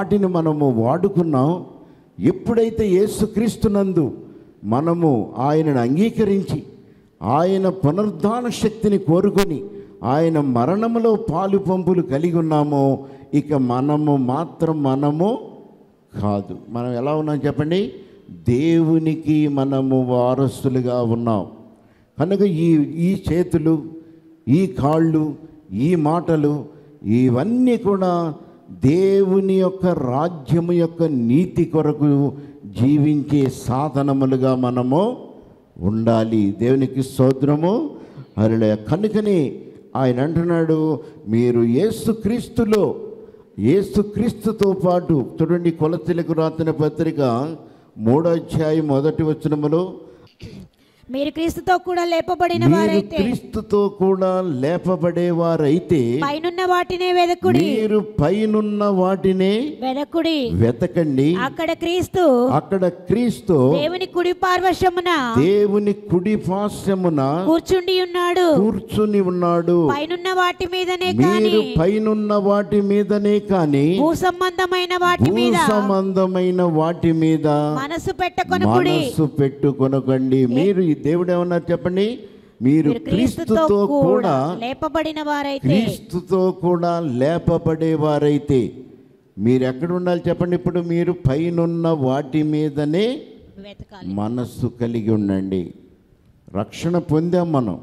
వాటిని మనము వాడుకున్నాం ఎప్పుడైతే యేసుక్రీస్తునందు మనము ఆయనను అంగీకరించి ఆయన పునరుద్ధాన శక్తిని కోరుకొని ఆయన మరణములో పాలు పంపులు కలిగి ఉన్నామో ఇక మనము మాత్రం మనము కాదు మనం ఎలా ఉన్నాం చెప్పండి దేవునికి మనము వారసులుగా ఉన్నాం కనుక ఈ ఈ చేతులు ఈ కాళ్ళు ఈ మాటలు ఇవన్నీ కూడా దేవుని యొక్క రాజ్యము యొక్క నీతి కొరకు జీవించే సాధనములుగా మనము ఉండాలి దేవునికి స్తోత్రము అరలే కనుకని ఆయన అంటున్నాడు మీరు యేసుక్రీస్తులో యేసుక్రీస్తుతో పాటు చూడండి కొలతలకు రాసిన పత్రిక మూడో అధ్యాయం మొదటి వచనములో మీరు క్రీస్తుతో కూడా లేపబడిన మీరు వారైతే క్రీస్తుతో కూడా లేపబడేవారైతే పైనున్న వాటినే వెదకుడి మీరు పైనున్న వాటినే వెదకుడి వెతకండి అక్కడ క్రీస్తు అక్కడ క్రీస్తు దేవుని కుడి పార్వశమున దేవుని కుడి పార్శ్వమున కూర్చుండి ఉన్నాడు కూర్చుని ఉన్నాడు పైనున్న వాటి మీదనే కాని మీరు పైనున్న వాటి మీదనే కాని భూ సంబంధమైన వాటి భూ మీద సంబంధమైన వాటి మీద మనసు పెట్టకొనకుడి మనస్సు పెట్టుకొనకండి మీరు ఈ దేవుడు ఏమన్నారు చెప్పండి మీరు మీరు క్రీస్తుతో క్రీస్తుతో కూడా కూడా లేపబడిన వారైతే క్రీస్తుతో కూడా లేపబడేవారైతే మీరు ఎక్కడ ఉండాలి చెప్పండి ఇప్పుడు మీరు పైనున్న వాటి మీదనే వెతకాలి మనస్సు కలిగి ఉండండి రక్షణ పొందాం మనం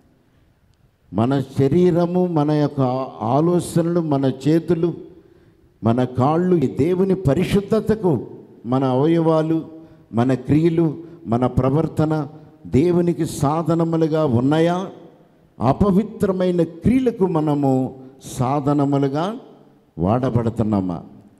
మన శరీరము మన యొక్క ఆ- ఆలోచనలు మన చేతులు మన కాళ్ళు ఈ దేవుని పరిశుద్ధతకు మన అవయవాలు మన క్రియలు మన ప్రవర్తన దేవునికి సాధనములుగా ఉన్నాయా అపవిత్రమైన క్రియలకు మనము సాధనములుగా వాడబడుతున్నామా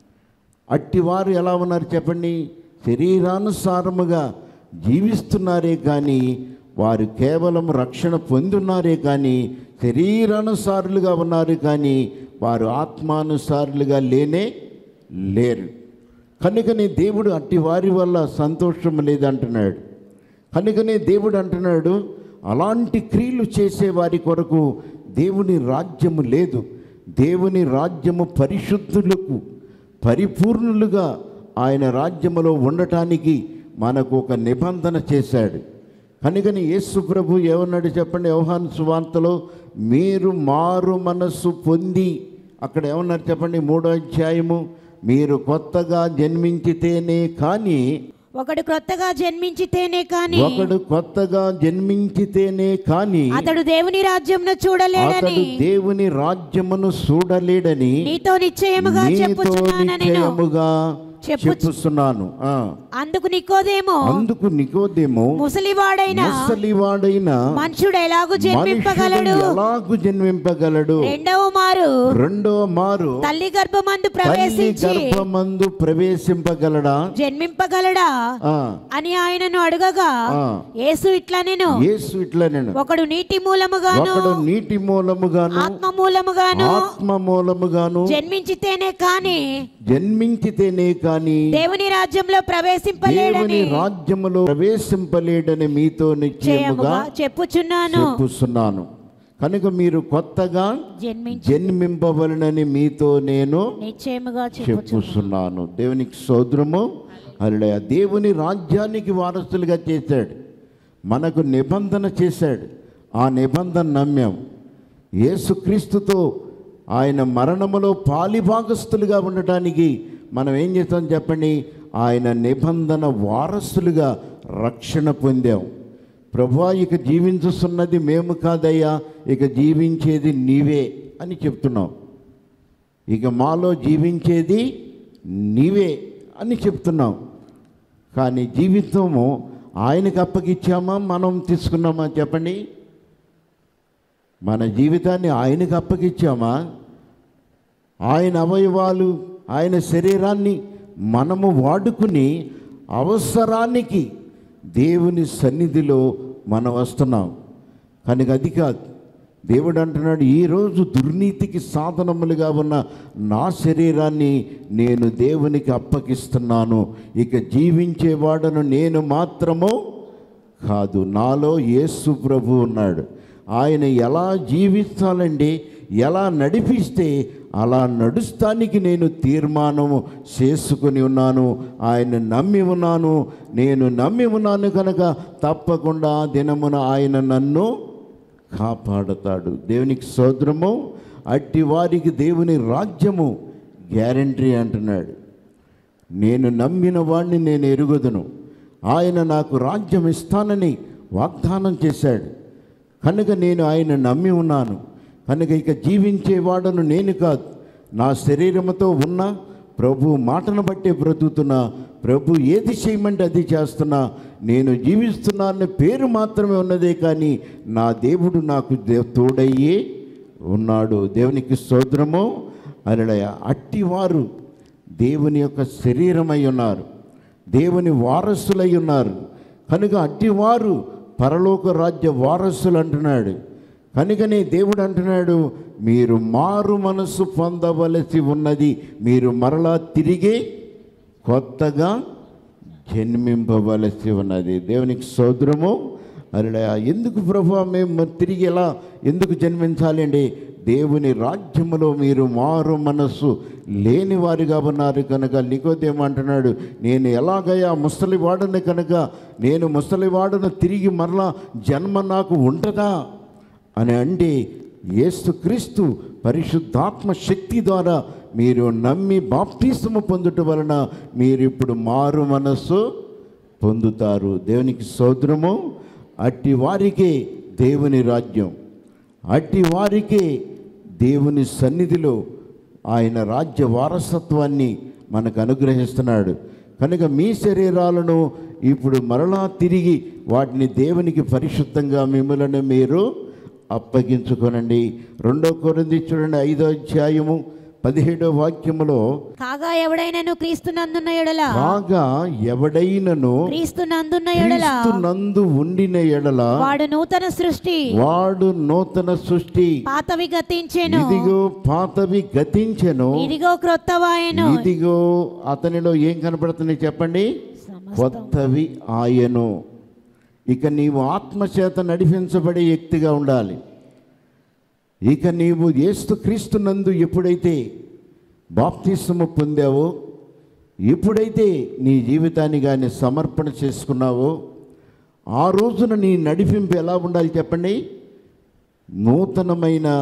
అట్టివారు ఎలా ఉన్నారు చెప్పండి శరీరానుసారముగా జీవిస్తున్నారే కానీ వారు కేవలం రక్షణ పొందున్నారే కానీ శరీరానుసారులుగా ఉన్నారు కానీ వారు ఆత్మానుసారులుగా లేనే లేరు కనుకనే దేవుడు అట్టి వారి వల్ల సంతోషం లేదంటున్నాడు కనుకనే దేవుడు అంటున్నాడు అలాంటి క్రియలు చేసే వారి కొరకు దేవుని రాజ్యము లేదు దేవుని రాజ్యము పరిశుద్ధులకు పరిపూర్ణులుగా ఆయన రాజ్యములో ఉండటానికి మనకు ఒక నిబంధన చేశాడు కనుకని యేసు ప్రభు ఏమన్నాడు చెప్పండి యోహాను సువార్తలో మీరు మారు మనస్సు పొంది అక్కడ ఏమన్నారు చెప్పండి మూడో అధ్యాయము మీరు కొత్తగా జన్మించితేనే కానీ ఒకడు క్రొత్తగా జన్మించితేనే కాని ఒకడు కొత్తగా జన్మించితేనే కానీ అతడు దేవుని రాజ్యంను చూడలేడని అతడు దేవుని రాజ్యమును చూడలేడని నీతో నిశ్చయముగా నీతో చెప్పుచున్నాను నేను నిశ్చయముగా చెప్పు- చెప్పుస్తున్నాను ఆ. అందుకు నికోదేమో అందుకు నికోదేమో ముసలివాడైన ముసలివాడైన మనుషుడు ఎలాగూ మనుషుడు జన్మింపగలడు ఎలాగు జన్మింపగలడు రెండవ మారు రెండో మారు తల్లి గర్భమందు తల్లి ప్రవేశించి గర్భమందు ప్రవేశింపగలడా జన్మింపగలడా ఆ, అని ఆయనను అడగగా ఆ. యేసు ఇట్లా నేను యేసు ఇట్లా నేను ఒకడు నీటి మూలముగాను ఒకడు నీటి మూలముగాను ఆత్మ మూలముగాను ఆత్మ మూలముగాను జన్మించితేనే కాని జన్మించితేనే కాని దేవుని రాజ్యంలో ప్రవేశింపలేడని దేవుని రాజ్యములో ప్రవేశింపలేడని మీతో నిశ్చయముగా చేయముగా చెప్పుచున్నాను చెప్పుస్తున్నాను కనుక మీరు కొత్తగా జన్మించి జన్మింపవలనని మీతో నేను నిశ్చయముగా చెప్పుచు చెప్పుస్తున్నాను దేవునికి సోదరము అలా దేవుని రాజ్యానికి వారసులుగా చేశాడు మనకు నిబంధన చేశాడు ఆ నిబంధన నమ్మాం యేసుక్రీస్తుతో ఆయన మరణములో పాలిభాగస్తులుగా ఉండటానికి మనం ఏం చేస్తాం చెప్పండి ఆయన నిబంధన వారసులుగా రక్షణ పొందాం ప్రభా ఇక జీవించుతున్నది మేము కాదయ్యా ఇక జీవించేది నీవే అని చెప్తున్నాం ఇక మాలో జీవించేది నీవే అని చెప్తున్నాం కానీ జీవితము ఆయనకు అప్పగిచ్చామా మనం తీసుకున్నామా చెప్పండి మన జీవితాన్ని ఆయనకు అప్పగిచ్చామా ఆయన అవయవాలు ఆయన శరీరాన్ని మనము వాడుకుని అవసరానికి దేవుని సన్నిధిలో మనం వస్తున్నాం కనుక అది కాదు దేవుడు అంటున్నాడు ఈరోజు దుర్నీతికి సాధనములుగా ఉన్న నా శరీరాన్ని నేను దేవునికి అప్పగిస్తున్నాను ఇక జీవించేవాడను నేను మాత్రము కాదు నాలో యేసు ప్రభు ఉన్నాడు ఆయన ఎలా జీవించాలండి ఎలా నడిపిస్తే అలా నడుస్తానికి నేను తీర్మానము చేసుకుని ఉన్నాను ఆయన నమ్మి ఉన్నాను నేను నమ్మి ఉన్నాను కనుక తప్పకుండా ఆ దినమున ఆయన నన్ను కాపాడతాడు దేవునికి సోదరము అట్టి వారికి దేవుని రాజ్యము గ్యారంటీ అంటున్నాడు నేను నమ్మిన వాడిని నేను ఎరుగుదును ఆయన నాకు రాజ్యం ఇస్తానని వాగ్దానం చేశాడు కనుక నేను ఆయన నమ్మి ఉన్నాను కనుక ఇక జీవించేవాడను నేను కాదు నా శరీరముతో ఉన్న ప్రభు మాటను బట్టి బ్రతుకుతున్నా ప్రభు ఏది చేయమంటే అది చేస్తున్నా నేను జీవిస్తున్నానని పేరు మాత్రమే ఉన్నదే కానీ నా దేవుడు నాకు దే- తోడయ్యే ఉన్నాడు దేవునికి స్తోత్రము అలడయ అట్టివారు దేవుని యొక్క శరీరమై ఉన్నారు దేవుని వారసులై ఉన్నారు కనుక అట్టివారు పరలోక రాజ్య వారసులు అంటున్నాడు కనుకనే దేవుడు అంటున్నాడు మీరు మారు మనసు పొందవలసి ఉన్నది మీరు మరలా తిరిగి కొత్తగా జన్మింపవలసి ఉన్నది దేవునికి సోదరము అరే ఎందుకు ప్రభు మేము మరి తిరిగి ఎలా ఎందుకు జన్మించాలి అండి దేవుని రాజ్యములో మీరు మారు మనస్సు లేని వారిగా ఉన్నారు కనుక నికోదేమంటున్నాడు నేను ఎలాగయ్యా ముసలివాడను కనుక నేను ముసలివాడను తిరిగి మరలా జన్మ నాకు ఉంటుందా అని అంటే యేసుక్రీస్తు పరిశుద్ధాత్మ శక్తి ద్వారా మీరు నమ్మి బాప్తిస్మము పొందుట వలన మీరు ఇప్పుడు మారు మనస్సు పొందుతారు దేవునికి సోదరము అట్టి వారికే దేవుని రాజ్యం అట్టి వారికే దేవుని సన్నిధిలో ఆయన రాజ్య వారసత్వాన్ని మనకు అనుగ్రహిస్తున్నాడు కనుక మీ శరీరాలను ఇప్పుడు మరలా తిరిగి వాటిని దేవునికి పరిశుద్ధంగా మిమ్మల్ని మీరు అప్పగించుకోనండి రెండో కొరింది చూడండి ఐదో అధ్యాయము పదిహేడో వాక్యములో కాగా ఎవడైనను క్రీస్తునందున్న ఎడల కాగా ఎవడైనను క్రీస్తునందున్న ఎడల నందు ఉండిన ఎడల వాడు నూతన సృష్టి వాడు నూతన సృష్టి పాతవి గతించెను ఇదిగో పాతవి గతించెను ఇదిగో క్రొత్తవాయను ఇదిగో అతనిలో ఏం కనపడుతుంది చెప్పండి కొత్తవి ఆయను ఇక నీవు ఆత్మచేత నడిపించబడే వ్యక్తిగా ఉండాలి ఇక నీవు ఏస్తు క్రీస్తునందు ఎప్పుడైతే బాప్తిస్మము పొందావో ఎప్పుడైతే నీ జీవితాన్ని కానీ సమర్పణ చేసుకున్నావో ఆ రోజున నీ నడిపింపు ఎలా ఉండాలి చెప్పండి నూతనమైన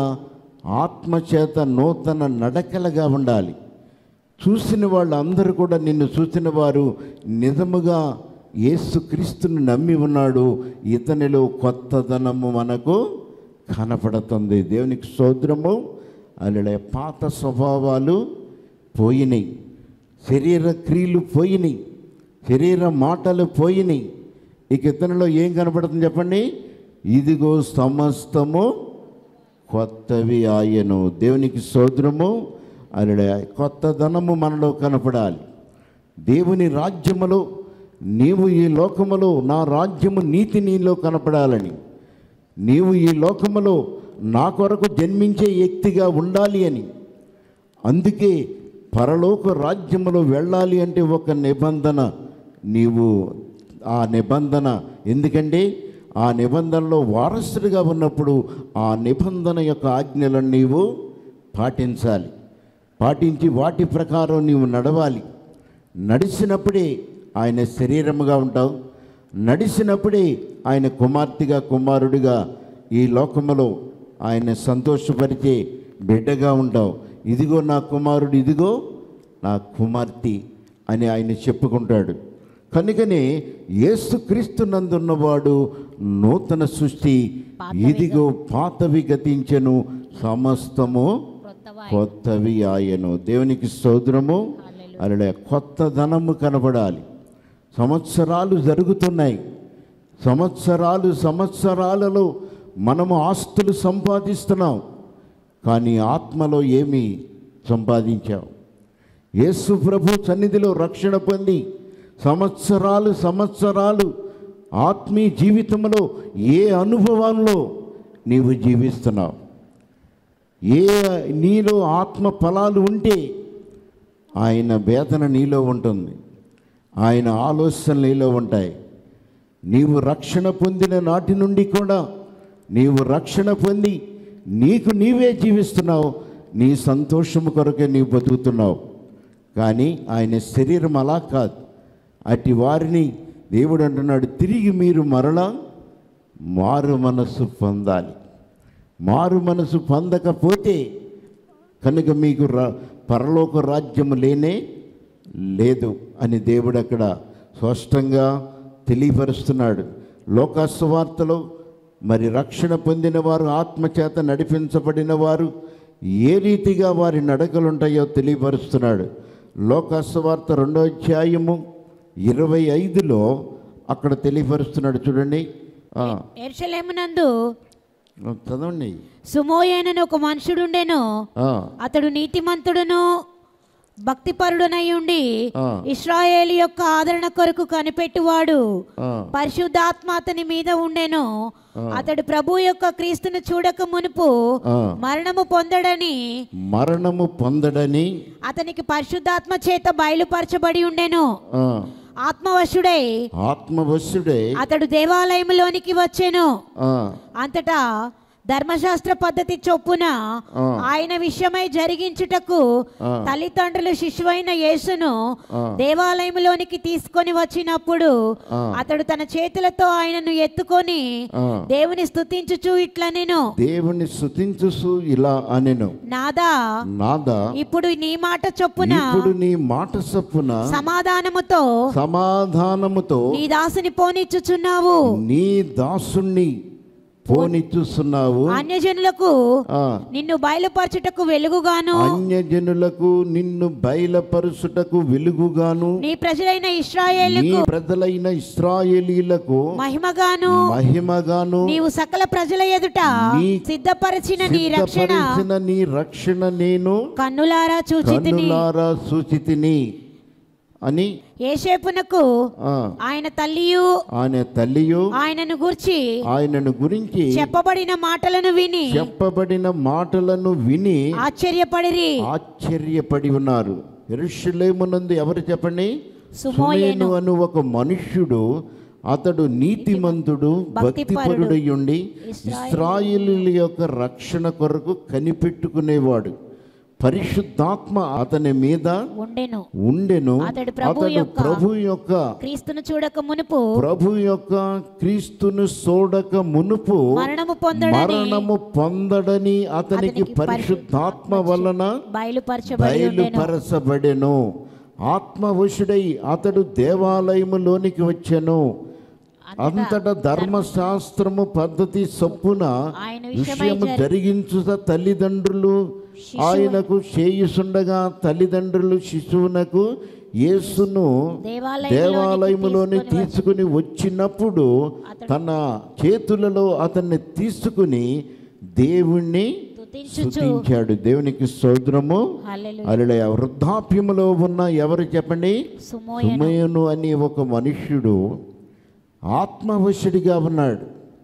ఆత్మచేత నూతన నడకలుగా ఉండాలి చూసిన వాళ్ళందరూ కూడా నిన్ను చూసిన వారు నిజముగా యేసుక్రీస్తుని నమ్మి ఉన్నాడు ఇతనిలో కొత్తదనము మనకు కనపడుతుంది దేవునికి సోదరము అలా పాత స్వభావాలు పోయినాయి శరీర క్రియలు పోయినాయి శరీర మాటలు పోయినాయి ఇక ఇతనిలో ఏం కనపడుతుంది చెప్పండి ఇదిగో సమస్తము కొత్తవి ఆయను దేవునికి సోదరము అలా కొత్త ధనము మనలో కనపడాలి దేవుని రాజ్యములో నీవు ఈ లోకములో నా రాజ్యము నీతి నీలో కనపడాలని నీవు ఈ లోకములో నా కొరకు జన్మించే వ్యక్తిగా ఉండాలి అని అందుకే పరలోక రాజ్యములో వెళ్ళాలి అంటే ఒక నిబంధన నీవు ఆ నిబంధన ఎందుకంటే ఆ నిబంధనలో వారసుడిగా ఉన్నప్పుడు ఆ నిబంధన యొక్క ఆజ్ఞలను నీవు పాటించాలి పాటించి వాటి ప్రకారం నీవు నడవాలి నడిచినప్పుడే ఆయన శరీరముగా ఉంటావు నడిచినప్పుడే ఆయన కుమార్తెగా కుమారుడిగా ఈ లోకములో ఆయన సంతోషపరిచే బిడ్డగా ఉంటావు ఇదిగో నా కుమారుడు ఇదిగో నా కుమార్తె అని ఆయన చెప్పుకుంటాడు కనుకనే యేసుక్రీస్తు నందున్నవాడు నూతన సృష్టి ఇదిగో పాతవి గతించెను సమస్తము కొత్తవి ఆయను దేవునికి సోదరము అలా కొత్త ధనము కనబడాలి సంవత్సరాలు జరుగుతున్నాయి సంవత్సరాలు సంవత్సరాలలో మనము ఆస్తులు సంపాదిస్తున్నాం కానీ ఆత్మలో ఏమి సంపాదించాం యేసు ప్రభు సన్నిధిలో రక్షణ పొంది సంవత్సరాలు సంవత్సరాలు ఆత్మీయ జీవితంలో ఏ అనుభవాల్లో నీవు జీవిస్తున్నావు ఏ నీలో ఆత్మ ఫలాలు ఉంటే ఆయన వేదన నీలో ఉంటుంది ఆయన ఆలోచనలు నీలో ఉంటాయి నీవు రక్షణ పొందిన నాటి నుండి కూడా నీవు రక్షణ పొంది నీకు నీవే జీవిస్తున్నావు నీ సంతోషము కొరకే నీవు బతుకుతున్నావు కానీ ఆయన శరీరం అలా కాదు అటు వారిని దేవుడు అంటున్నాడు తిరిగి మీరు మరలా మారు మనస్సు పొందాలి మారు మనసు పొందకపోతే కనుక మీకు రా పరలోక రాజ్యము లేనే లేదు అని దేవుడు అక్కడ స్పష్టంగా తెలియపరుస్తున్నాడు లోకాసువార్తలో మరి రక్షణ పొందిన వారు ఆత్మచేత నడిపించబడిన వారు ఏ రీతిగా వారి నడకలుంటాయో తెలియపరుస్తున్నాడు లోకాసువార్త రెండో అధ్యాయము ఇరవై ఐదులో అక్కడ తెలియపరుస్తున్నాడు చూడండి ఆ, ఎర్షలేమునందు చదవండి సుమోయేనని ఒక మనుషుడుండెను ఆ, అతడు నీతిమంతుడును భక్తిపరుడునై ఉండి ఆ. ఇస్రాయేలు యొక్క ఆదరణ కొరకు కనిపెట్టువాడు ఆ, పరిశుద్ధాత్మ అతని మీద ఉండెను అతడు ప్రభు యొక్క క్రీస్తును చూడక మునుపు ఆ. మరణము పొందడని మరణము పొందడని అతనికి పరిశుద్ధాత్మ చేత బయలుపరచబడి ఉండెను ఆ, ఆత్మవశుడై ఆత్మవశుడే అతడు దేవాలయంలోనికి వచ్చెను ఆ, అంతటా ధర్మశాస్త్ర పద్ధతి చొప్పున ఆ. ఆయన విషయమై జరిగించుటకు ఆ. తల్లిదండ్రులు శిశువైన యేసును ఆ. దేవాలయంలోనికి తీసుకొని వచ్చినప్పుడు ఆ. అతడు తన చేతులతో ఆయనను ఎత్తుకొని ఆ. దేవుని స్తుతించుచు ఇట్లా నేను దేవుని స్తుతించుసు ఇలా అనెను నాదా నాదా ఇప్పుడు నీ మాట చొప్పున ఇప్పుడు నీ మాట చొప్పున సమాధానముతో సమాధానముతో నీ దాసుని పోనిచ్చుచున్నావు నీ దాసుణ్ణి పోనిచ్చుస్తున్నావు అన్యజనులకు ఆ, నిన్ను బయలుపరచుటకు వెలుగుగాను అన్యజనులకు నిన్ను బయలుపరుచుటకు వెలుగుగాను నీ ప్రజలైన నీ ఇస్రాయేలుకు ప్రజలైన ఇస్రాయేలీలకు మహిమగాను మహిమగాను నీవు సకల ప్రజల ఎదుట నీ సిద్ధపరిచిన నీ రక్షణ సిద్ధపరిచిన నీ రక్షణ నేను కన్నులారా చూచితిని కన్నులారా సూచితిని అని ఏషేపునకు ఆ, ఆయన తల్లియు ఆయన తల్లియు ఆయనను గూర్చి ఆయనను గురించి చెప్పబడిన మాటలను విని చెప్పబడిన మాటలను విని ఆశ్చర్యపడిరి ఆశ్చర్యపడి ఉన్నారు ఎరుషులేమునందు ఎవరు చెప్పండి సుమోయేను. సుమేను అను ఒక మనుష్యుడు అతడు నీతిమంతుడు భక్తిపరుడు. భక్తిపరుడై ఉండి ఇశ్రాయేలు. ఇస్రాయిలీల యొక్క రక్షణ కొరకు కనిపెట్టుకునేవాడు పరిశుద్ధాత్మ అతని మీద ఉండెను ఉండెను అతడు ప్రభు అతడు యొక్క- ప్రభు యొక్క క్రీస్తును చూడక మునుపు ప్రభు యొక్క క్రీస్తును చూడక మునుపు మరణము పొందడని మరణము పొందడని అతనికి అతనికి పరిశుద్ధాత్మ వలన బయలుపరచబడి ఉండెను బయలుపరచబడెను ఆత్మవశుడై అతడు దేవాలయములోనికి వచ్చెను అంతటా ధర్మశాస్త్రము పద్ధతి చొప్పున ఆయన విషయమై విషయము జరి- జరిగించుట తల్లిదండ్రులు ఆయనకు చేయుసుండగా తల్లిదండ్రులు శిశువునకు యేసును దేవాలయములోనికి దేవాలయములోని తీసుకొని తీసుకుని వచ్చినప్పుడు తన చేతులలో అతన్ని తీసుకుని దేవుణ్ణి స్తుతించుచు స్తుతించాడు దేవునికి స్తోత్రము హల్లెలూయా. అలలయ వృద్ధాప్యములో ఉన్న ఎవరు చెప్పండి సుమోయను సుమయను అనే ఒక మనుష్యుడు ఆత్మవశుడిగా ఉన్నాడు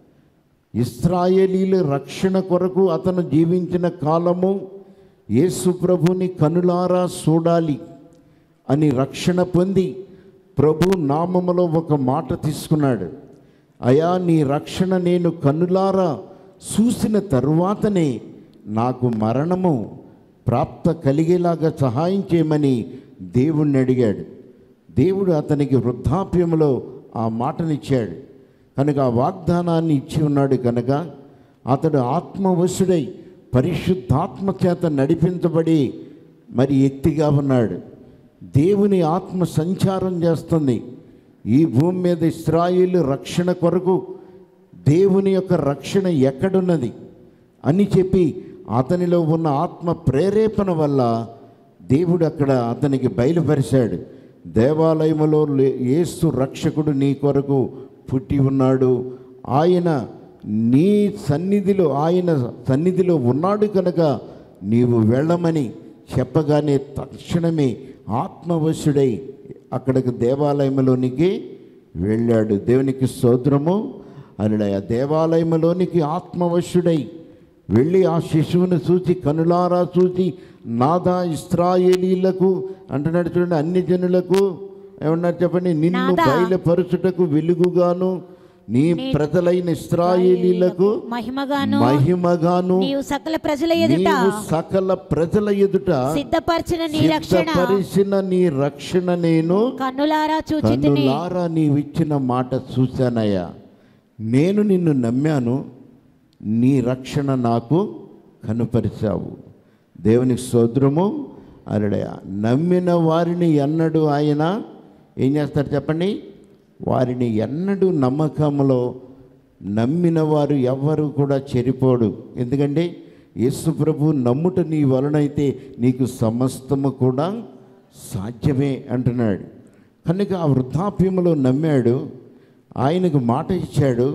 ఇస్రాయేలీల రక్షణ కొరకు అతను జీవించిన కాలము యేసు ప్రభుని కనులారా చూడాలి అని రక్షణ పొంది ప్రభు నామములో ఒక మాట తీసుకున్నాడు అయా నీ రక్షణ నేను కనులారా చూసిన తరువాతనే నాకు మరణము ప్రాప్త కలిగేలాగా సహాయం చేయమని దేవుణ్ణి అడిగాడు దేవుడు అతనికి వృద్ధాప్యంలో ఆ మాటనిచ్చాడు కనుక ఆ వాగ్దానాన్ని ఇచ్చి ఉన్నాడు కనుక అతడు ఆత్మవశుడై పరిశుద్ధాత్మ చేత నడిపించబడి మరి ఎత్తిగా ఉన్నాడు దేవుని ఆత్మ సంచారం చేస్తుంది ఈ భూమి మీద ఇస్రాయిల్ రక్షణ కొరకు దేవుని యొక్క రక్షణ ఎక్కడున్నది అని చెప్పి అతనిలో ఉన్న ఆత్మ ప్రేరేపణ వల్ల దేవుడు అక్కడ అతనికి బయలుపరిచాడు దేవాలయములో లే- యేసు రక్షకుడు నీ కొరకు పుట్టి ఉన్నాడు ఆయన నీ సన్నిధిలో ఆయన సన్నిధిలో ఉన్నాడు కనుక నీవు వెళ్ళమని చెప్పగానే తక్షణమే ఆత్మవశుడై అక్కడికి దేవాలయంలోనికి వెళ్ళాడు దేవునికి స్తోత్రము అని ఆ దేవాలయంలోనికి ఆత్మవశుడై వెళ్ళి ఆ శిశువును చూచి కనులారా చూచి నాదా ఇస్రాయేలీలకు అంటున్నాడు చూడండి అన్ని జనులకు ఏమన్నారు చెప్పండి నిన్ను నాదా. బయలుపరచుటకు వెలుగుగాను నీ ప్రజలైన ఇస్రాయేలీలకు మహిమగాను మహిమగాను నీవు సకల ప్రజల ఎదుట నీవు సకల ప్రజల ఎదుట సిద్ధపరిచిన నీ రక్షణ సిద్ధపరిచిన నీ రక్షణ నేను కన్నులారా చూచితిని కన్నులారా నీవిచ్చిన మాట చూశానయ్యా నేను నిన్ను నమ్మాను నీ రక్షణ నాకు కనుపరిచావు దేవునికి సోదరము అరడయ నమ్మిన వారిని ఎన్నడూ ఆయన ఏం చేస్తారు చెప్పండి వారిని ఎన్నడూ నమ్మకంలో నమ్మిన వారు ఎవ్వరు కూడా చెరిపోడు ఎందుకంటే యేసు ప్రభు నమ్ముట నీ వలనైతే నీకు సమస్తము కూడా సాధ్యమే అంటున్నాడు కనుక ఆ వృద్ధాప్యములో నమ్మాడు ఆయనకు మాట ఇచ్చాడు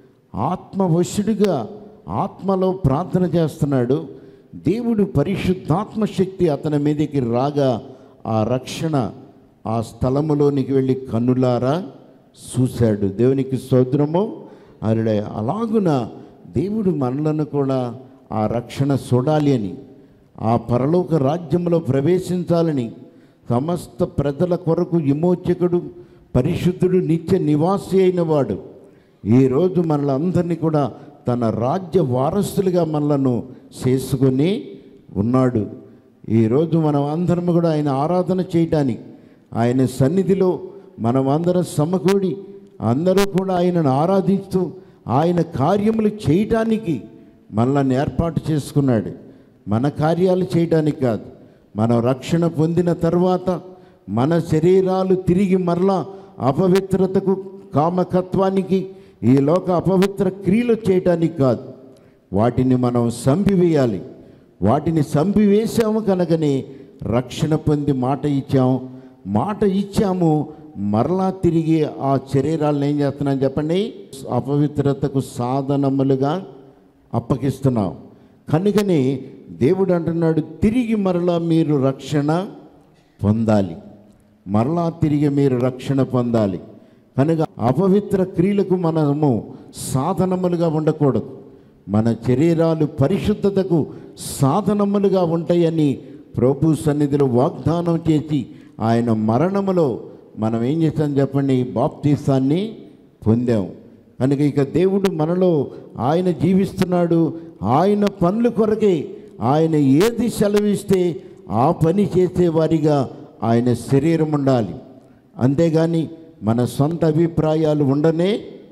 ఆత్మవశుడిగా ఆత్మలో ప్రార్థన చేస్తున్నాడు దేవుడు పరిశుద్ధాత్మ శక్తి అతని మీదకి రాగా ఆ రక్షణ ఆ స్థలములోనికి వెళ్ళి కన్నులారా చూశాడు దేవునికి స్తోత్రము అరుడే అలాగున దేవుడు మనలను కూడా ఆ రక్షణ చూడాలి అని ఆ పరలోక రాజ్యంలో ప్రవేశించాలని సమస్త ప్రజల కొరకు విమోచకుడు పరిశుద్ధుడు నిత్య నివాసి అయిన వాడు ఈరోజు మనలందరినీ కూడా తన రాజ్య వారసులుగా మనలను చేసుకొని ఉన్నాడు ఈరోజు మనం అందరం కూడా ఆయన ఆరాధన చేయటానికి ఆయన సన్నిధిలో మనం అందరం సమకూడి అందరూ కూడా ఆయనను ఆరాధిస్తూ ఆయన కార్యములు చేయటానికి మనల్ని ఏర్పాటు చేసుకున్నాడు మన కార్యాలు చేయటానికి కాదు మనం రక్షణ పొందిన తర్వాత మన శరీరాలు తిరిగి మరలా అపవిత్రతకు కామకత్వానికి ఈ లోక అపవిత్ర క్రియలు చేయటానికి కాదు వాటిని మనం సంపివేయాలి వాటిని సంపివేశాము కనుకనే రక్షణ పొంది మాట ఇచ్చాము మాట ఇచ్చాము మరలా తిరిగి ఆ శరీరాలను ఏం చేస్తున్నాం చెప్పండి అపవిత్రతకు సాధనములుగా అప్పగిస్తున్నాం కనుకనే దేవుడు అంటున్నాడు తిరిగి మరలా మీరు రక్షణ పొందాలి మరలా తిరిగి మీరు రక్షణ పొందాలి కనుక అపవిత్ర క్రియలకు మనము సాధనములుగా ఉండకూడదు మన శరీరాలు పరిశుద్ధతకు సాధనములుగా ఉంటాయని ప్రభు సన్నిధిలో వాగ్దానం చేసి ఆయన మరణములో మనం ఏం చేస్తాం చెప్పండి బాప్తీసాన్ని పొందాం కనుక ఇక దేవుడు మనలో ఆయన జీవిస్తున్నాడు ఆయన పనుల కొరకే ఆయన ఏది సెలవిస్తే ఆ పని చేసేవారిగా ఆయన శరీరం ఉండాలి అంతేగాని మన సొంత అభిప్రాయాలు ఉండనే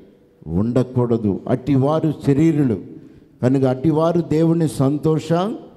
ఉండకూడదు అట్టివారు శరీరులు కనుక అట్టివారు దేవుని సంతోష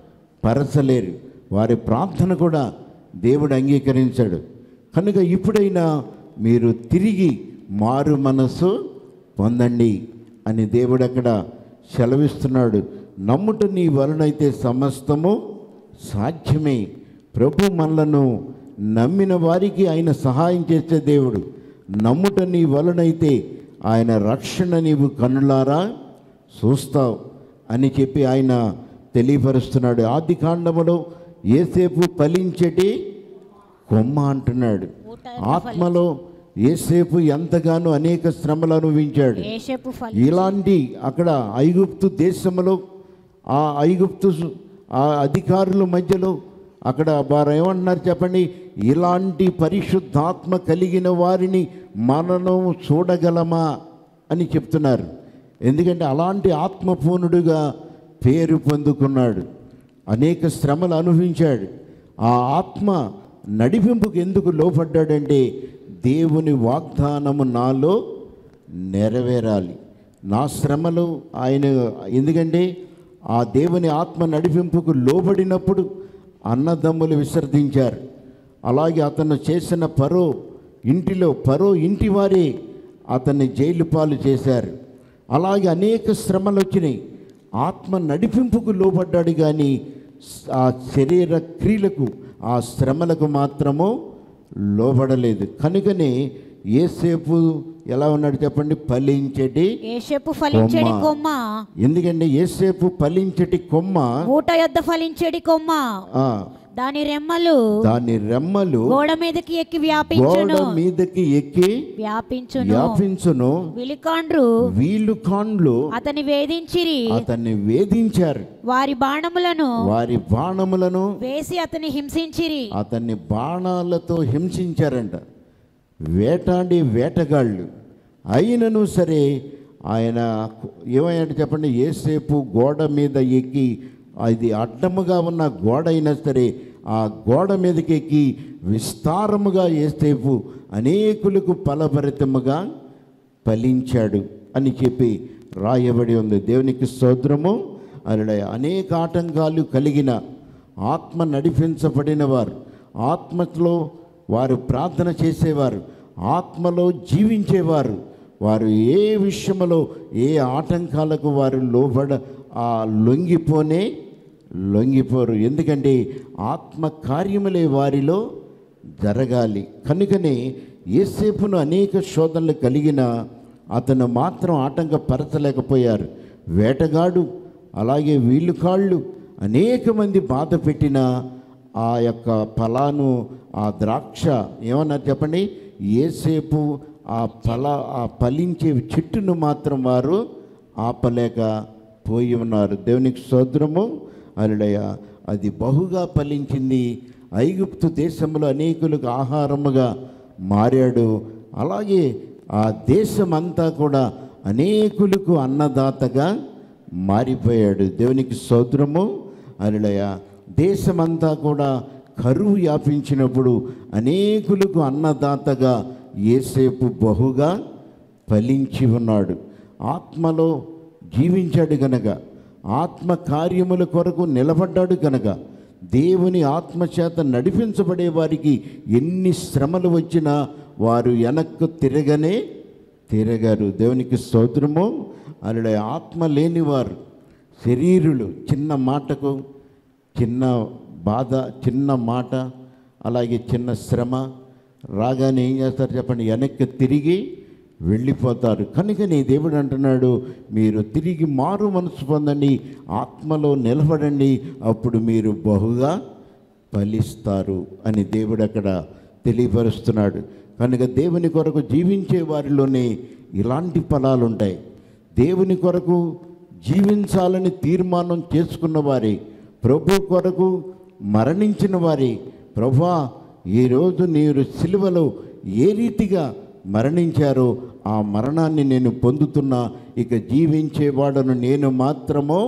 పరచలేరు వారి ప్రార్థన కూడా దేవుడు అంగీకరించాడు కనుక ఇప్పుడైనా మీరు తిరిగి మారు మనస్సు పొందండి అని దేవుడు అక్కడ సెలవిస్తున్నాడు నమ్ముట నీ వలనైతే సమస్తము సాధ్యమే ప్రభు మనలను నమ్మిన వారికి ఆయన సహాయం చేసే దేవుడు నమ్ముట నీ వలనైతే ఆయన రక్షణ నీవు కన్నులారా చూస్తావు అని చెప్పి ఆయన తెలియపరుస్తున్నాడు ఆది కాండములో ఏసేపు ఫలించటి కొమ్మ అంటున్నాడు ఆత్మలో ఏసేపు ఎంతగానో అనేక శ్రమలు అనుభవించాడు ఏషపు ఫలి ఇలాంటి అక్కడ ఐగుప్తు దేశంలో ఆ ఐగుప్తు ఆ అధికారుల మధ్యలో అక్కడ వారు ఏమంటున్నారు చెప్పండి ఇలాంటి పరిశుద్ధాత్మ కలిగిన వారిని మననం చూడగలమా అని చెప్తున్నారు ఎందుకంటే అలాంటి ఆత్మపూర్ణుడుగా పేరు పొందుకున్నాడు అనేక శ్రమలు అనుభవించాడు ఆ ఆత్మ నడిపింపుకు ఎందుకు లోపడ్డాడంటే దేవుని వాగ్దానము నాలో నెరవేరాలి నా శ్రమలు ఆయన ఎందుకంటే ఆ దేవుని ఆత్మ నడిపింపుకు లోబడినప్పుడు అన్నదమ్ములు విసర్జించారు అలాగే అతను చేసిన పరో ఇంటిలో పరో ఇంటి వారే అతన్ని జైలు పాలు చేశారు అలాగే అనేక శ్రమలు వచ్చినాయి ఆత్మ నడిపింపుకు లోబడ్డాడు కానీ ఆ శరీర క్రియలకు ఆ శ్రమలకు మాత్రము లోబడలేదు కనుకనే ఏసేపు ఎలా ఉన్నాడు చెప్పండి ఫలించటి ఏషపు ఫలించేడి కొమ్మ. కొమ్మ ఎందుకంటే ఏసేపు ఫలించటి కొమ్మ ఊట యొద్ద ఫలించేడి కొమ్మ ఆ, దాని రెమ్మలు దాని రెమ్మలు గోడ మీదకి ఎక్కి గోడ వ్యాపించును మీదకి ఎక్కి వ్యాపించును వ్యాపించును విలికాండ్రు వీళ్ళు కాండ్లు అతని వేధించిరి అతన్ని వేధించారు వారి బాణములను వారి బాణములను వేసి అతని హింసించిరి అతన్ని బాణాలతో హింసించారంట వేటాడి వేటగాళ్ళు అయినను సరే ఆయన ఏమయ్యాడు చెప్పండి ఏసేపు గోడ మీద ఎక్కి అది అడ్డముగా ఉన్న గోడ అయినా సరే ఆ గోడ మీదకి ఎక్కి విస్తారముగా ఏసేపు అనేకులకు ఫలభరితముగా ఫలించాడు అని చెప్పి రాయబడి ఉంది దేవునికి స్తోత్రము అలా అనేక ఆటంకాలు కలిగిన ఆత్మ నడిపించబడిన వారు ఆత్మలో వారు ప్రార్థన చేసేవారు ఆత్మలో జీవించేవారు వారు ఏ విషయంలో ఏ ఆటంకాలకు వారు లోబడ ఆ లొంగిపోనే లొంగిపోరు ఎందుకంటే ఆత్మ కార్యములే వారిలో జరగాలి కనుకనే ఏసేపును అనేక శోధనలు కలిగిన అతను మాత్రం ఆటంకపరచలేకపోయారు వేటగాడు అలాగే వీళ్ళు కాళ్ళు అనేక మంది బాధ పెట్టిన ఆ యొక్క ఫలాను ఆ ద్రాక్ష ఏమన్నారు చెప్పండి ఏసేపు ఆ ఫల ఆ ఫలించే చెట్టును మాత్రం వారు ఆపలేక పోయి ఉన్నారు దేవునికి సోదరము అలడయ అది బహుగా ఫలించింది ఐగుప్తు దేశంలో అనేకులకు ఆహారముగా మారాడు అలాగే ఆ దేశమంతా కూడా అనేకులకు అన్నదాతగా మారిపోయాడు దేవునికి సోదరము అలడయ దేశమంతా కూడా కరువు వ్యాపించినప్పుడు అనేకులకు అన్నదాతగా ఏసేపు బహుగా ఫలించి ఉన్నాడు ఆత్మలో జీవించాడు గనక ఆత్మ కార్యముల కొరకు నిలబడ్డాడు కనుక దేవుని ఆత్మచేత నడిపించబడే వారికి ఎన్ని శ్రమలు వచ్చినా వారు వెనక్కు తిరగనే తిరగరు దేవునికి స్తోత్రము అలా ఆత్మ లేనివారు శరీరులు చిన్న మాటకు చిన్న బాధ చిన్న మాట అలాగే చిన్న శ్రమ రాగానే ఏం చేస్తారు చెప్పండి వెనక్కి తిరిగి వెళ్ళిపోతారు కనుకని దేవుడు అంటున్నాడు మీరు తిరిగి మారు మనసు పొందండి ఆత్మలో నిలబడండి అప్పుడు మీరు బహుగా ఫలిస్తారు అని దేవుడు అక్కడ తెలియపరుస్తున్నాడు కనుక దేవుని కొరకు జీవించే వారిలోనే ఇలాంటి ఫలాలు ఉంటాయి దేవుని కొరకు జీవించాలని తీర్మానం చేసుకున్న వారి ప్రభు కొరకు మరణించిన వారి ప్రభా ఈరోజు మీరు సిలువలో ఏ రీతిగా మరణించారో ఆ మరణాన్ని నేను పొందుతున్నా ఇక జీవించేవాడను నేను మాత్రమో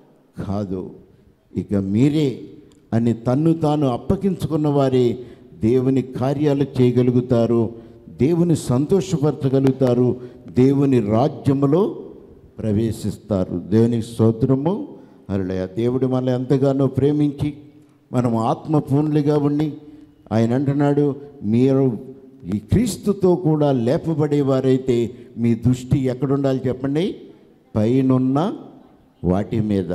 కాదు ఇక మీరే అని తన్ను తాను అప్పగించుకున్న వారే దేవుని కార్యాలు చేయగలుగుతారు దేవుని సంతోషపరచగలుగుతారు దేవుని రాజ్యములో ప్రవేశిస్తారు దేవునికి స్తోత్రము అరళయ దేవుడు మనల్ని ఎంతగానో ప్రేమించి మనం ఆత్మపూర్ణులుగా ఉండి ఆయన అంటున్నాడు మీరు ఈ క్రీస్తుతో కూడా లేపబడేవారైతే మీ దృష్టి ఎక్కడుండాలి చెప్పండి పైనున్న వాటి మీద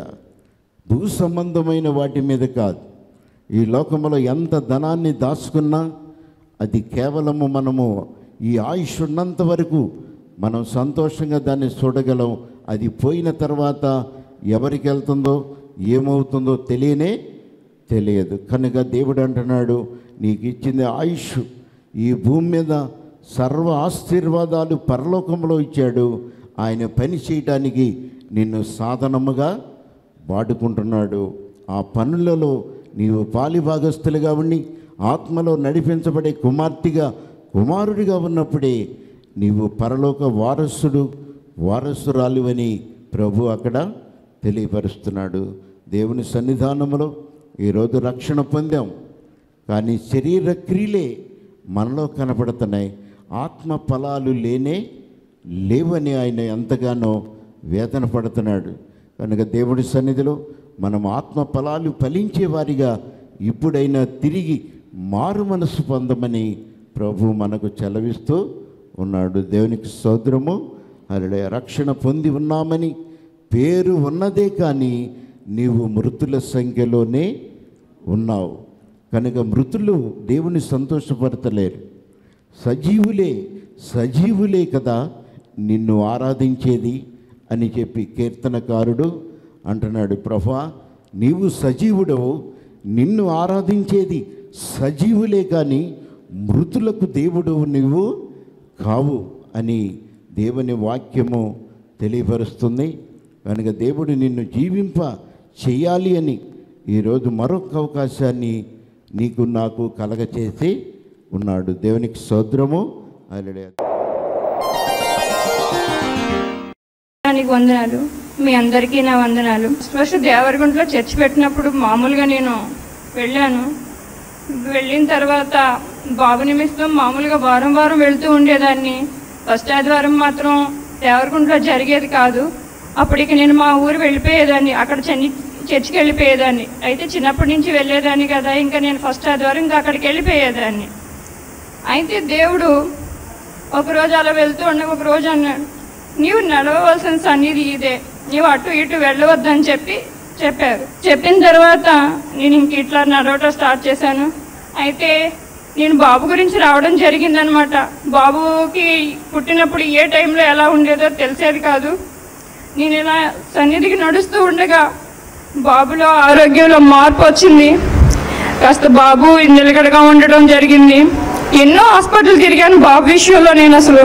భూ సంబంధమైన వాటి మీద కాదు ఈ లోకంలో ఎంత ధనాన్ని దాచుకున్నా అది కేవలము మనము ఈ ఆయుష్ ఉన్నంత వరకు మనం సంతోషంగా దాన్ని చూడగలం అది పోయిన తర్వాత ఎవరికి వెళ్తుందో ఏమవుతుందో తెలియనే తెలియదు కనుక దేవుడు అంటున్నాడు నీకు ఇచ్చింది ఆయుష్ ఈ భూమి మీద సర్వ ఆశీర్వాదాలు పరలోకంలో ఇచ్చాడు ఆయన పని చేయటానికి నిన్ను సాధనముగా వాడుకుంటున్నాడు ఆ పనులలో నీవు పాలిభాగస్తులుగా ఉండి ఆత్మలో నడిపించబడే కుమార్తెగా కుమారుడిగా ఉన్నప్పుడే నీవు పరలోక వారసుడు వారసురాలివని ప్రభు అక్కడ తెలియపరుస్తున్నాడు దేవుని సన్నిధానంలో ఈరోజు రక్షణ పొందాం కానీ శరీర క్రియలే మనలో కనపడుతున్నాయి ఆత్మ ఫలాలు లేనే లేవని ఆయన ఎంతగానో వేదన పడుతున్నాడు కనుక దేవుడి సన్నిధిలో మనం ఆత్మ ఫలాలు ఫలించే వారిగా ఇప్పుడైనా తిరిగి మారు మనసు పొందమని ప్రభు మనకు చెలవిస్తూ ఉన్నాడు దేవునికి సోదరము అలా రక్షణ పొంది ఉన్నామని పేరు ఉన్నదే కానీ నీవు మృతుల సంఖ్యలోనే ఉన్నావు కనుక మృతులు దేవుని సంతోషపడతలేరు సజీవులే సజీవులే కదా నిన్ను ఆరాధించేది అని చెప్పి కీర్తనకారుడు అంటున్నాడు ప్రభా నీవు సజీవుడవు నిన్ను ఆరాధించేది సజీవులే కానీ మృతులకు దేవుడు నీవు కావు అని దేవుని వాక్యము తెలియపరుస్తుంది కనుక దేవుడు నిన్ను జీవింప చేయాలి అని ఈరోజు మరొక అవకాశాన్ని నీకు నాకు కలగచేసి ఉన్నాడు దేవునికి సోద్రము అలడే దానికి వందనాలు మీ అందరికీ నా వందనాలు ఫస్ట్ దేవరగుంటలో చర్చ్ పెట్టినప్పుడు మామూలుగా నేను వెళ్ళాను వెళ్ళిన తర్వాత బాబు నిమిత్తం మామూలుగా వారం వారం వెళ్తూ ఉండేదాన్ని ఫస్ట్ ఆదివారం మాత్రం దేవరగుంటలో జరిగేది కాదు అప్పటికి నేను మా ఊరు వెళ్ళిపోయేదాన్ని అక్కడ చెన్ని చర్చికి వెళ్ళిపోయేదాన్ని అయితే చిన్నప్పటి నుంచి వెళ్ళేదాన్ని కదా ఇంకా నేను ఫస్ట్ ఆదివారం ఇంకా అక్కడికి వెళ్ళిపోయేదాన్ని అయితే దేవుడు ఒకరోజు అలా వెళ్తూ ఉండగా ఒక రోజు అన్నాడు నీవు నడవవలసిన సన్నిధి ఇదే నీవు అటు ఇటు వెళ్ళవద్దని చెప్పి చెప్పారు చెప్పిన తర్వాత నేను ఇంక ఇట్లా నడవటం స్టార్ట్ చేశాను అయితే నేను బాబు గురించి రావడం జరిగిందనమాట బాబుకి పుట్టినప్పుడు ఏ టైంలో ఎలా ఉండేదో తెలిసేది కాదు నేను ఇలా సన్నిధికి నడుస్తూ ఉండగా బాబులో ఆరోగ్యంలో మార్పు వచ్చింది కాస్త బాబు నిలకడగా ఉండడం జరిగింది ఎన్నో హాస్పిటల్ తిరిగాను బాబు విషయంలో నేను అసలు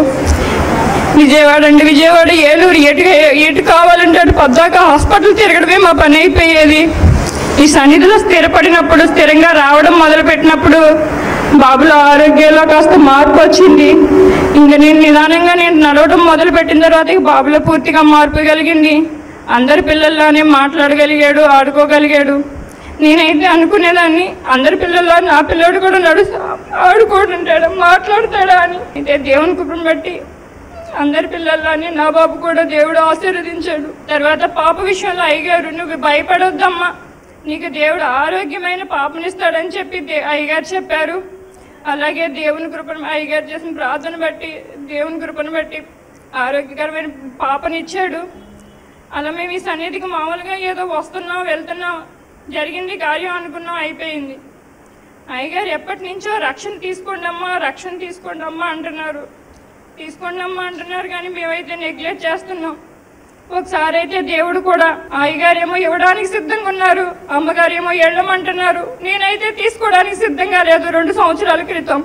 విజయవాడ అండి విజయవాడ ఏలూరు ఎటు ఎటు కావాలంటే అటు పద్దాక హాస్పిటల్ తిరగడమే మా పని అయిపోయేది ఈ సన్నిధిలో స్థిరపడినప్పుడు స్థిరంగా రావడం మొదలుపెట్టినప్పుడు బాబులో ఆరోగ్యంలో కాస్త మార్పు వచ్చింది ఇంకా నేను నిదానంగా నేను నడవడం మొదలు పెట్టిన తర్వాత ఇక బాబులో పూర్తిగా మార్పు కలిగింది అందరి పిల్లల్లానే మాట్లాడగలిగాడు ఆడుకోగలిగాడు నేనైతే అనుకునేదాన్ని అందరి పిల్లల్లో నా పిల్లోడు కూడా నడు ఆడుకుంటుంటాడు మాట్లాడతాడా అని అయితే దేవుని కృపను బట్టి అందరి పిల్లల్లోని నా బాబు కూడా దేవుడు ఆశీర్వదించాడు తర్వాత పాప విషయంలో అయ్యగారు నువ్వు భయపడొద్దమ్మా నీకు దేవుడు ఆరోగ్యమైన పాపనిస్తాడని చెప్పి దే- అయ్యగారు చెప్పారు అలాగే దేవుని కృపను అయ్యగారు చేసిన ప్రార్థన బట్టి దేవుని కృపను బట్టి ఆరోగ్యకరమైన పాపనిచ్చాడు అలా మేము ఈ సన్నిధికి మామూలుగా ఏదో వస్తున్నాం వెళ్తున్నాం జరిగింది కార్యం అనుకున్నాం అయిపోయింది అయ్యగారు ఎప్పటి నుంచో రక్షణ తీసుకోండి అమ్మా రక్షణ తీసుకోండి అమ్మా అంటున్నారు తీసుకోండి అమ్మా అంటున్నారు కానీ మేమైతే నెగ్లెక్ట్ చేస్తున్నాం ఒకసారి అయితే దేవుడు కూడా అయ్యగారేమో ఇవ్వడానికి సిద్ధంగా ఉన్నారు అమ్మగారేమో వెళ్ళమంటున్నారు నేనైతే తీసుకోవడానికి సిద్ధంగా లేదు రెండు సంవత్సరాల క్రితం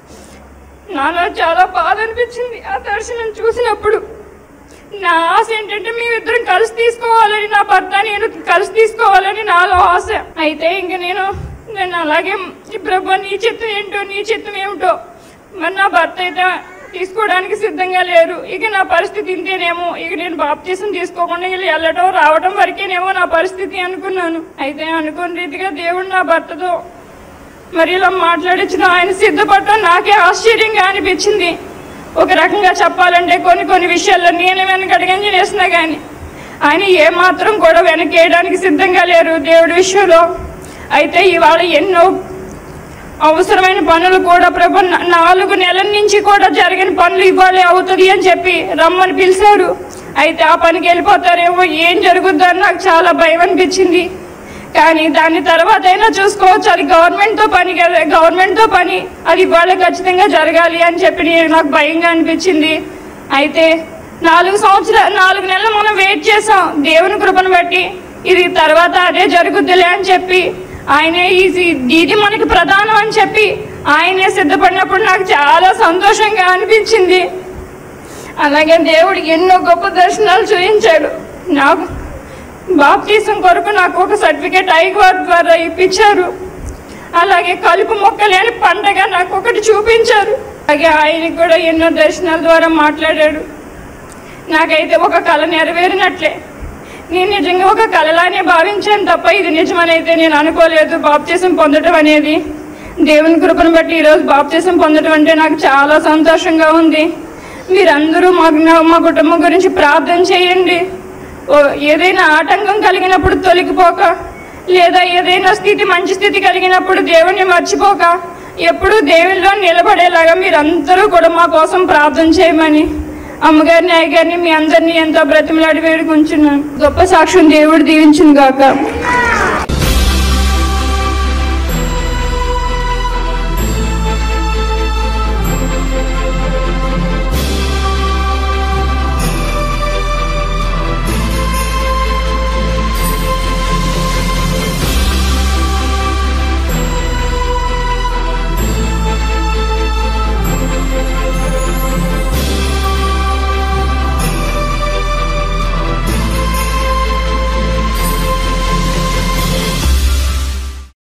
నాలో చాలా బాధ అనిపించింది ఆ దర్శనం చూసినప్పుడు నా ఆశ ఏంటంటే మేమిద్దరం కలిసి తీసుకోవాలని నా భర్త నేను కలిసి తీసుకోవాలని నాలో ఆశ అయితే ఇంక నేను నేను అలాగే ఈ ప్రభు నీ చిత్తం ఏంటో నీ చిత్తం ఏమిటో మరి నా భర్త అయితే తీసుకోవడానికి సిద్ధంగా లేరు ఇక నా పరిస్థితి ఇంతేనేమో ఇక నేను బాప్తీసం తీసుకోకుండా వీళ్ళు వెళ్ళటం రావటం వరకేనేమో నా పరిస్థితి అనుకున్నాను అయితే అనుకున్న రీతిగా దేవుడు నా భర్తతో మరి ఇలా మాట్లాడించిన ఆయన సిద్ధపడటం నాకే ఆశ్చర్యంగా అనిపించింది ఒక రకంగా చెప్పాలంటే కొన్ని కొన్ని విషయాల్లో నేను వెనకడగంజి చేసినా కానీ ఆయన ఏమాత్రం కూడా వెనకేయడానికి సిద్ధంగా లేరు దేవుడి విషయంలో అయితే ఇవాళ ఎన్నో అవసరమైన పనులు కూడా ప్రభు నా- నాలుగు నెలల నుంచి కూడా జరిగిన పనులు ఇవ్వాలి అవుతుంది అని చెప్పి రమ్మని పిలిచారు అయితే ఆ పనికి వెళ్ళిపోతారేమో ఏం జరుగుద్దో అని నాకు చాలా భయం అనిపించింది కానీ దాని తర్వాత అయినా చూసుకోవచ్చు అది గవర్నమెంట్తో పని కదా గవర్నమెంట్తో పని అది ఇవాళ ఖచ్చితంగా జరగాలి అని చెప్పి నేను- నాకు భయంగా అనిపించింది అయితే నాలుగు సంవత్సరాలు నాలుగు నెలలు మనం వెయిట్ చేసాం దేవుని కృపను బట్టి ఇది తర్వాత అదే జరుగుద్దిలే అని చెప్పి ఆయనే ఇది ఇది మనకి ప్రధానం అని చెప్పి ఆయనే సిద్ధపడినప్పుడు నాకు చాలా సంతోషంగా అనిపించింది అలాగే దేవుడు ఎన్నో గొప్ప దర్శనాలు చూపించాడు నాకు బాప్తీసం కొరకు నాకు ఒక సర్టిఫికేట్ ఐగ్వార్ ద్వారా ఇప్పించారు అలాగే కలుపు మొక్కలేని పండగ నాకు ఒకటి చూపించారు అలాగే ఆయన కూడా ఎన్నో దర్శనాల ద్వారా మాట్లాడాడు నాకైతే ఒక కళ నెరవేరినట్లే నేను నిజంగా ఒక కళలానే భావించాను తప్ప ఇది నిజమనైతే నేను అనుకోలేదు బాప్తీసం పొందడం అనేది దేవుని కృపను బట్టి ఈరోజు బాప్తీసం పొందడం అంటే నాకు చాలా సంతోషంగా ఉంది మీరందరూ మా మా కుటుంబం గురించి ప్రార్థన చేయండి ఓ ఏదైనా ఆటంకం కలిగినప్పుడు తొలగిపోక లేదా ఏదైనా స్థితి మంచి స్థితి కలిగినప్పుడు దేవుణ్ణి మర్చిపోక ఎప్పుడూ దేవునిలో నిలబడేలాగా మీరందరూ కూడా మా కోసం ప్రార్థన చేయమని అమ్మగారిని అయ్యగారిని మీ అందరినీ ఎంతో బ్రతిమలాడి వేడుకుంటున్నాను గొప్ప సాక్ష్యం దేవుడు దీవించును గాక